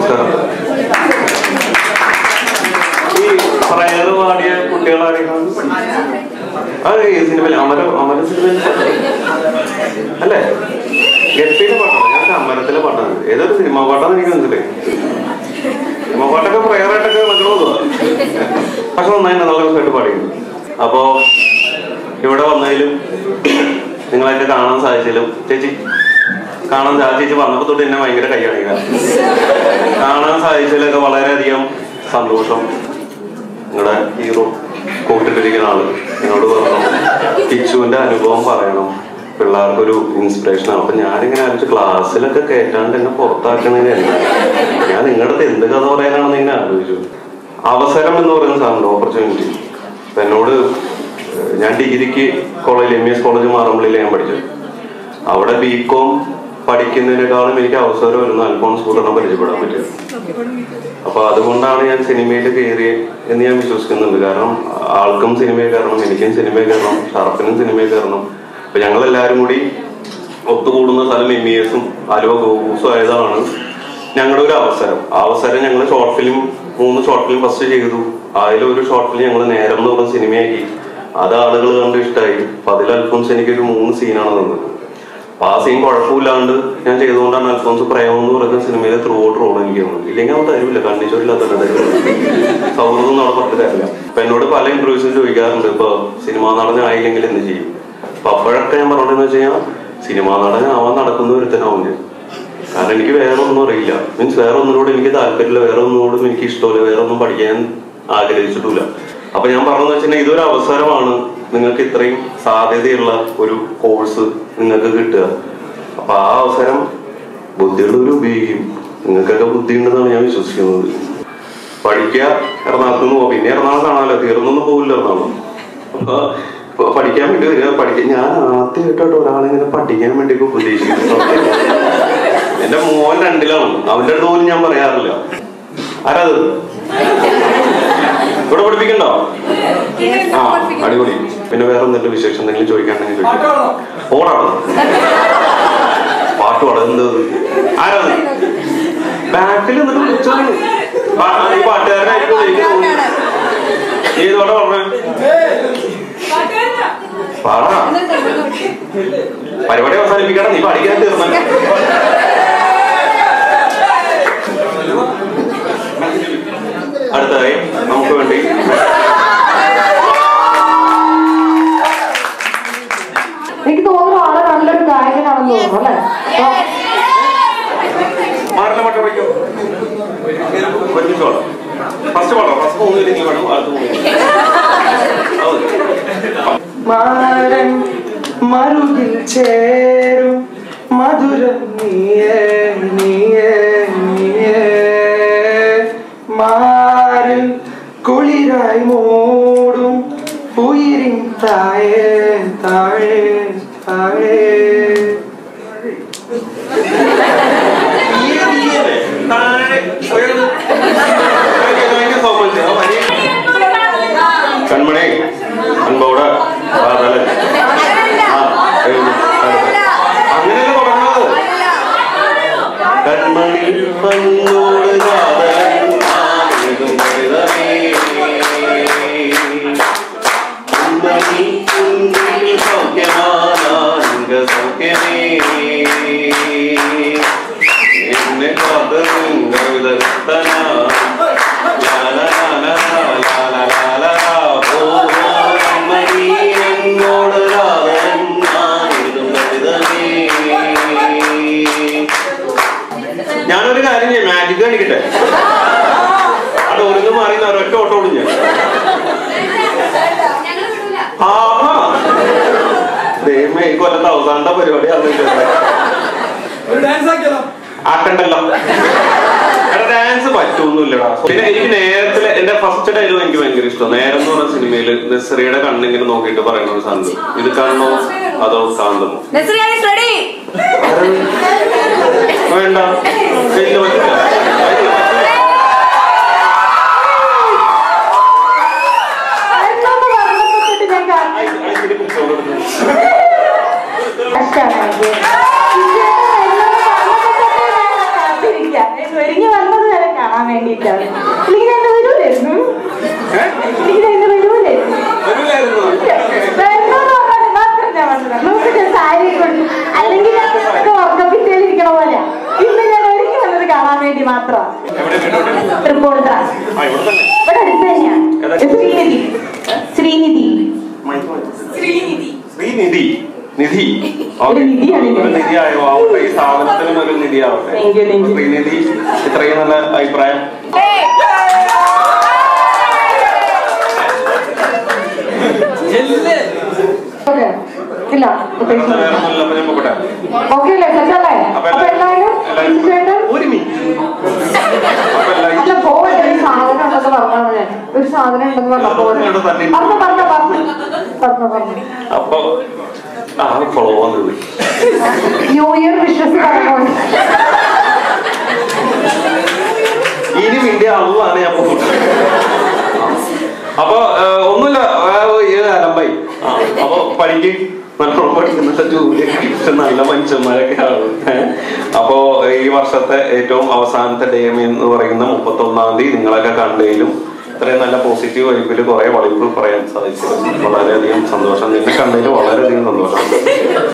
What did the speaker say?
നമസ്കാരം ഈ പ്രയർ പാടിയ കുട്ടികളാരെയാണ് അത് ഈ സിനിമയിൽ അമര അമര സിനിമയിൽ അല്ലേ ഗപ്പിയിലെ പാട്ടാണ് ഞാൻ അമരത്തിലെ പാട്ടാണ് ഏതൊരു സിനിമ പാട്ടാന്ന് എനിക്ക് മനസ്സിലായി സിനിമ പാട്ടൊക്കെ പ്രയറായിട്ടൊക്കെ നടക്കണോ പക്ഷെ നന്നായി നല്ല രസമായിട്ട് പാടിയിരുന്നു അപ്പോ ഇവിടെ വന്നതിലും നിങ്ങളൊക്കെ കാണാൻ സാധിച്ചാലും ചേച്ചി കാണാൻ സാ- ചേച്ചി വന്നപ്പോ തൊട്ട് എന്നെ ഭയങ്കര കൈയാണിക കാണാൻ സാധിച്ചതിലൊക്കെ വളരെയധികം സന്തോഷം നിങ്ങളുടെ ഹീറോ കൂട്ടിട്ടിരിക്കുന്ന ആള് എന്നോട് പറഞ്ഞു കിച്ചുവിന്റെ അനുഭവം പറയണം പിള്ളേർക്കൊരു ഇൻസ്പിറേഷൻ ആണ് അപ്പൊ ഞാനിങ്ങനെ ആലോചിച്ച് ക്ലാസ്സിലൊക്കെ കേട്ടാണ്ട് എന്നെ പുറത്താക്കണതിന് എന്നാ ഞാൻ നിങ്ങളുടെ അടുത്ത് എന്ത് കഥ പറയാനാണെന്ന് ഇങ്ങനെ ആലോചിച്ചു അവസരം എന്ന് പറയുന്ന സാധനം ഓപ്പർച്യൂണിറ്റി അപ്പൊ എന്നോട് ഏഹ്, ഞാൻ ഡിഗ്രിക്ക് കോളേജ് എം എസ് കോളേജ് മാറമ്പള്ളിയിൽ ഞാൻ പഠിച്ചത് അവിടെ ബി കോം പഠിക്കുന്നതിനേക്കാളും എനിക്ക് അവസരം വരുന്ന അൽഫോൺസ് കൂട്ടണം പരിചയപ്പെടാൻ പറ്റും അപ്പൊ അതുകൊണ്ടാണ് ഞാൻ സിനിമയിൽ കയറി എന്ന് ഞാൻ വിശ്വസിക്കുന്നുണ്ട് കാരണം ആൾക്കും സിനിമയിൽ കയറണം എനിക്കും സിനിമയിൽ കയറണം ഷറഫിനും സിനിമയിൽ കയറണം അപ്പൊ ഞങ്ങൾ എല്ലാവരും കൂടി ഒത്തുകൂടുന്ന സ്ഥലം എം ഇ എസും ആലുവ ഗോകൂസും ആയതാണ് ഞങ്ങളുടെ ഒരു അവസരം ആ അവസരം ഞങ്ങൾ ഷോർട്ട് ഫിലിം മൂന്ന് ഷോർട്ട് ഫിലിം ഫസ്റ്റ് ചെയ്തു അതിലൊരു ഷോർട്ട് ഫിലിം ഞങ്ങൾ നേരം എന്ന് പറഞ്ഞ സിനിമയാക്കി അത് ആളുകൾ കണ്ട് ഇഷ്ടമായി അപ്പൊ അതിൽ അൽഫോൺസ് എനിക്കൊരു മൂന്ന് സീനാണ് തന്നത് അപ്പൊ ആ സീൻ കുഴപ്പമില്ലാണ്ട് ഞാൻ ചെയ്തുകൊണ്ടാണ് അൽഫോൺസ് പ്രേമം എന്ന് പറയുന്ന സിനിമയിലെ ത്രൂ ഔട്ട് റോൾ എനിക്ക് തന്നത് ഇല്ലെങ്കിൽ അവൻ തരില്ല കണ്ണിച്ചോരില്ലാത്ത സൗഹൃദം അവിടെ പുറത്ത് തരില്ല അപ്പൊ എന്നോട് പല ഇന്റർവ്യൂസും ചോദിക്കാറുണ്ട് ഇപ്പൊ സിനിമാ നടനായില്ലെങ്കിൽ എന്ത് ചെയ്യും അപ്പൊ അപ്പോഴൊക്കെ ഞാൻ പറഞ്ഞതെന്ന് വെച്ച് കഴിഞ്ഞാൽ സിനിമാ നടനാവാൻ നടക്കുന്ന ഒരുത്തനാവും ഞാൻ കാരണം എനിക്ക് വേറെ ഒന്നും അറിയില്ല മീൻസ് വേറെ ഒന്നിനോട് എനിക്ക് താല്പര്യമില്ല വേറെ ഒന്നിനോടും എനിക്ക് ഇഷ്ടമില്ല വേറെ ഒന്നും പഠിക്കാൻ ആഗ്രഹിച്ചിട്ടില്ല അപ്പൊ ഞാൻ പറഞ്ഞതെന്ന് വെച്ചിട്ടുണ്ടെങ്കിൽ ഇതൊരു അവസരമാണ് നിങ്ങൾക്ക് ഇത്രയും സാധ്യതയുള്ള ഒരു കോഴ്സ് നിങ്ങൾക്ക് കിട്ടുക അപ്പൊ ആ അവസരം ബുദ്ധിയുള്ളവർ ഉപയോഗിക്കും നിങ്ങൾക്കൊക്കെ ബുദ്ധി ഉണ്ടെന്നാണ് ഞാൻ വിശ്വസിക്കുന്നത് പഠിക്കുക എറണാകുളത്ത് നിന്ന് പോകും പിന്നെ എറണാകുളം കാണാമല്ലോ തീർന്നൊന്നും പോകില്ല എറണാകുളം അപ്പൊ ഇപ്പൊ പഠിക്കാൻ വേണ്ടി വരിക പഠിക്കാൻ ഞാൻ ആദ്യമായിട്ടോ ഒരാളിങ്ങനെ പഠിക്കാൻ വേണ്ടി ഇപ്പൊ പ്രതീക്ഷിക്കുന്നു എന്റെ മോൻ രണ്ടിലാണ് അവന്റെ അടുത്ത് പോലും ഞാൻ പറയാറില്ല ആരാത് ഇവിടെ പഠിപ്പിക്കണ്ടോ ആ അടിപൊളി പിന്നെ വേറെ എന്തെങ്കിലും വിശേഷം എന്തെങ്കിലും ചോദിക്കാണ്ടെങ്കിൽ ചോദിക്കാം ഓടാണോ പാട്ട് പാടുന്നത് ആരാണ് ബാക്കിൽ നിന്നിട്ട് വിളിച്ചത് ആ, ഈ പാട്ടുകാരനായിരിക്കും എനിക്ക് തോന്നുന്നു നീ ഇതോടെ പറഞ്ഞേ പറ പരിപാടി അവസാനിപ്പിക്കണം നീ പഠിക്കാൻ തീർന്നല്ലോ അടുത്തതായി നമുക്ക് വേണ്ടി എനിക്ക് തോന്നുന്നു ആള് നല്ലൊരു ഗായകനാണെന്ന് തോന്നുന്നു അല്ലേ മാറില്ല മറ്റേ വയ്ക്കോ ഒരുമിച്ചോളാം ഫസ്റ്റ് പാടാം ഫസ്റ്റ് മൂന്ന് പേര് നീ പാടും അടുത്ത മൂന്ന് പേര്. അത് മതി. മാരൻ മറുകിൽ ചേരും മധുരം നീയേ നീയേ നീയേ മാറിൽ കുളിരായി മൂടും ഉയിരിൻ താഴേ താഴേ താഴേ തീരെ തീരെ താഴെ ഉയർന്ന്. Thank you, thank you so much. ആ വരി. കൺമണി അൻപോട് കാതലൻ ആ, എഴുതി. അങ്ങനെയല്ല തുടങ്ങുന്നത് കൺമണി പന്നോട് കാതലൻ ആരെഴുതും കവിതമേ. കൺമണി കുഞ്ഞിൽ സൗഖ്യമാനാംഗ സൗഖ്യമേ എന്നെ കാതലും കവിതത്തനാ ഞാനൊരു കാര്യം ചെയ്യാം മാജിക് കാണിക്കട്ടെ അവിടെ ഒരുന്ന് മാറി ഒരൊറ്റ ഓട്ടോ ഓടും ഞാൻ ആഹാ ദൈവമേ ഈ കൊല്ലത്തെ അവസാനത്തെ പരിപാടിയാണ് ആക്കണ്ടല്ലോ എടാ ഡാൻസ് പറ്റൊന്നുമില്ലടാ പിന്നെ എനിക്ക് നേരത്തില് എന്റെ ഫസ്റ്റ് ഡയലോഗ് എനിക്ക് ഭയങ്കര ഇഷ്ടം നേരം എന്ന് പറഞ്ഞ സിനിമയിൽ നസ്രിയുടെ കണ്ണിങ്ങനെ നോക്കിയിട്ട് പറയുന്ന ഒരു സാധനം ഇത് കാണണോ അതോ കാന്തമോ ആരാ? വേണ്ട ഇല്ല, പറ്റില്ല. എന്നൊന്ന് പറഞ്ഞിട്ട് ഞാൻ കാ- ആ, ഇത് ആ, ഇതിന് പിടിച്ചോളൂ. കഷ്ടാണ് എനിക്ക്. ഇജ്ജ് എന്നൊന്ന് പറഞ്ഞിട്ട് ഞാൻ കാത്തിരിക്കാം. ഒരുങ്ങി വന്നത് വരെ കാണാൻ വേണ്ടിയിട്ടാണ് എനിക്ക് തന്നെ വരൂലായിരുന്നു എനിക്ക് തന്നെ വരൂലായിരുന്നു വരൂലായിരുന്നോ? വേണ്ടോന്ന് പറഞ്ഞാൽ മാത്രം ഞാൻ വന്നത് നമുക്ക് ഞാൻ സാരി കൊടുത്തു അല്ലെങ്കിൽ ഞാൻ ഇത് ഉറക്കപ്പിച്ചേലിരിക്കണ പോലെ ഇന്ന് ഞാൻ ഒരുങ്ങി വന്നത് കാണാൻ വേണ്ടി മാത്രമാണ് എവിടെ വീടോട്ട്? തൃപ്പൂണിത്തറ ആ, ഇവിടെ തന്നെ. ഇവിടെ അടുത്ത് തന്നെയാണ് ഏതാ? ശ്രീനിധി ശ്രീനിധി മൈക്ക് മാറ്റി. ശ്രീനിധി നിധി ഒരു നിധിയാണില്ലേ? ഒരു നിധിയായോ ആവട്ടെ ഈ സ്ഥാപനത്തിനും ഒരു നിധിയാവട്ടെ Thank you, thank you. Srinidhi ഇത്രയും നല്ല അഭിപ്രായം ഓക്കെ ഇല്ല പ്രത്യേകിച്ച് വേറെ ഒന്നുമില്ല അപ്പൊ ഞാൻ പോകട്ടെ ഓക്കെ അല്ലേ സെറ്റല്ലേ അപ്പൊ അപ്പൊ എല്ലാവരും എല്ലാവരും- ചേട്ടൻ ഒരു മിനിറ്റ് അപ്പൊ എല്ലാവരും അല്ല പോവട്ടെ ഒരു സാധനം ഉണ്ടെന്ന് പറഞ്ഞാൽ ഞാൻ ഒരു സാധനം ഉണ്ടെന്ന് പറഞ്ഞ പോലെ ഇവിടെ തന്നെ. പറഞ്ഞു പറഞ്ഞു പറഞ്ഞു പറഞ്ഞു പറഞ്ഞു അപ്പൊ ആ ഫോളോ വന്നു പോയി ന്യൂ ഇയർ വിഷസ് പറഞ്ഞു ഇനി വേണ്ടിയ അള്ളാണ് ഞാൻ പോകുന്നത് അപ്പൊ ഏഹ്, ഒന്നുമില്ല ഏഹ്, അലമ്പായി ആ, അപ്പൊ പഠിക്ക് നല്ലോണം പഠിക്കുന്നുണ്ട് ജോലിയൊക്കെ കിട്ടും നല്ല മനുഷ്യന്മാരൊക്കെ ആണ് ഏഹ്. അപ്പോ ഈ വർഷത്തെ ഏറ്റവും അവസാനത്തെ ഡേ എന്ന് പറയുന്ന മുപ്പത്തി ഒന്നാം തീയതി നിങ്ങളൊക്കെ കണ്ടതിലും ഇത്രയും നല്ല പോസിറ്റീവ് വൈബിൽ കുറെ വളിപ്പ് പറയാൻ സാധിച്ചു വളരെയധികം സന്തോഷം നിന്നെ കണ്ടതിൽ വളരെയധികം സന്തോഷം